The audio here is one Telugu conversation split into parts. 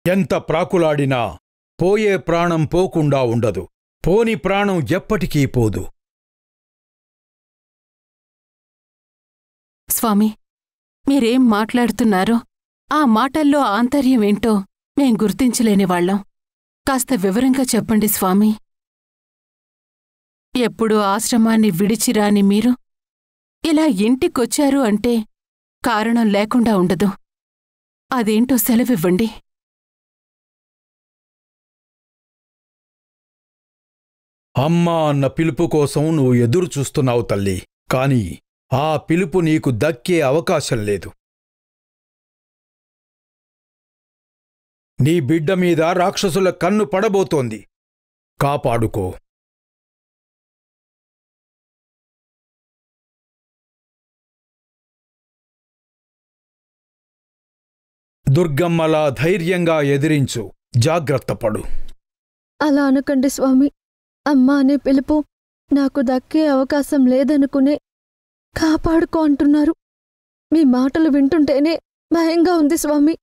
ఎంత ప్రాకులాడినా పోయే ప్రాణం పోకుండా ఉండదు పోని ప్రాణం ఎప్పటికీ పోదు స్వామి మీరేం మాట్లాడుతున్నారో ఆ మాటల్లో ఆంతర్యం ఏంటో మేం గుర్తించలేనివాళ్లం కాస్త వివరంగా చెప్పండి స్వామి ఎప్పుడు ఆశ్రమాన్ని విడిచిరాని మీరు ఇలా ఇంటికొచ్చారు అంటే కారణం లేకుండా ఉండదు అదేంటో సెలవివ్వండి అమ్మా అన్న పిలుపు కోసం నువ్వు ఎదురు చూస్తున్నావు తల్లి కాని ఆ పిలుపు నీకు దక్కే అవకాశం లేదు నీ బిడ్డ మీద రాక్షసుల కన్ను పడబోతోంది కాపాడుకో దుర్గమ్మలా ధైర్యంగా ఎదిరించు జాగ్రత్తపడు అలా అనకండి స్వామి అమ్మా అనే పిలుపు నాకు దక్కే అవకాశం లేదనుకునే కాపాడుకో అంటున్నారు మీ మాటలు వింటుంటేనే భయంగా ఉంది స్వామి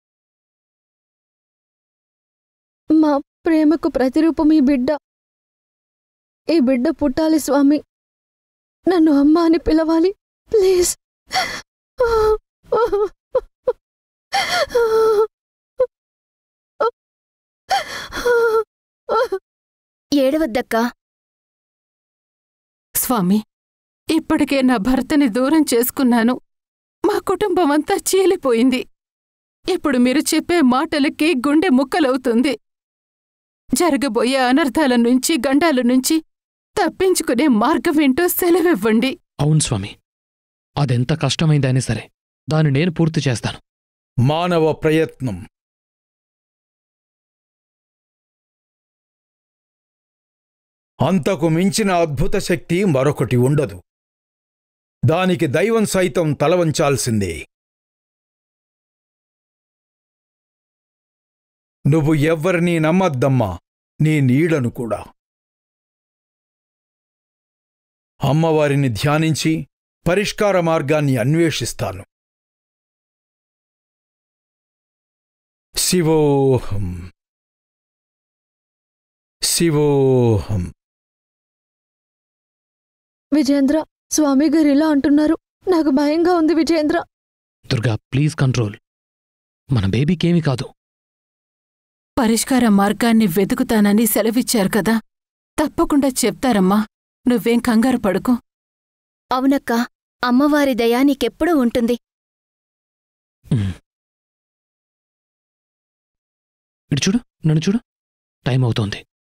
మా ప్రేమకు ప్రతిరూపం ఈ బిడ్డ ఈ బిడ్డ పుట్టాలి స్వామి నన్ను అమ్మ అని పిలవాలి ప్లీజ్ ఏడవద్దక్కా స్వామి ఇప్పటికే నా భర్తని దూరం చేసుకున్నాను మా కుటుంబమంతా చీలిపోయింది ఇప్పుడు మీరు చెప్పే మాటలకి గుండె ముక్కలవుతుంది జరగబోయే అనర్థాల నుంచి గండాల నుంచి తప్పించుకునే మార్గమేంటో సెలవివ్వండి అవును స్వామి అదెంత కష్టమైందైనా సరే దాన్ని నేను పూర్తి చేస్తాను మానవ ప్రయత్నం అంతకు మించిన అద్భుత శక్తి మరొకటి ఉండదు దానికి దైవం సైతం తలవంచాల్సిందే నువ్వు ఎవ్వరినీ నమ్మద్దమ్మా నీ నీడను కూడా అమ్మవారిని ధ్యానించి పరిష్కార మార్గాన్ని అన్వేషిస్తాను శివోహం శివోహం విజేంద్ర స్వామి గారు ఇలా అంటున్నారు నాకు భయంగా ఉంది విజేంద్ర దుర్గా ప్లీజ్ కంట్రోల్ మన బేబీకేమీ కాదు పరిష్కార మార్గాన్ని వెతుకుతానని సెలవిచ్చారు కదా తప్పకుండా చెప్తారమ్మా నువ్వేం కంగారు పడుకో అవునక్క అమ్మవారి దయ నీకెప్పుడూ ఉంటుంది ఉమ్. ఇటు చూడు నన్ను చూడు టైం అవుతోంది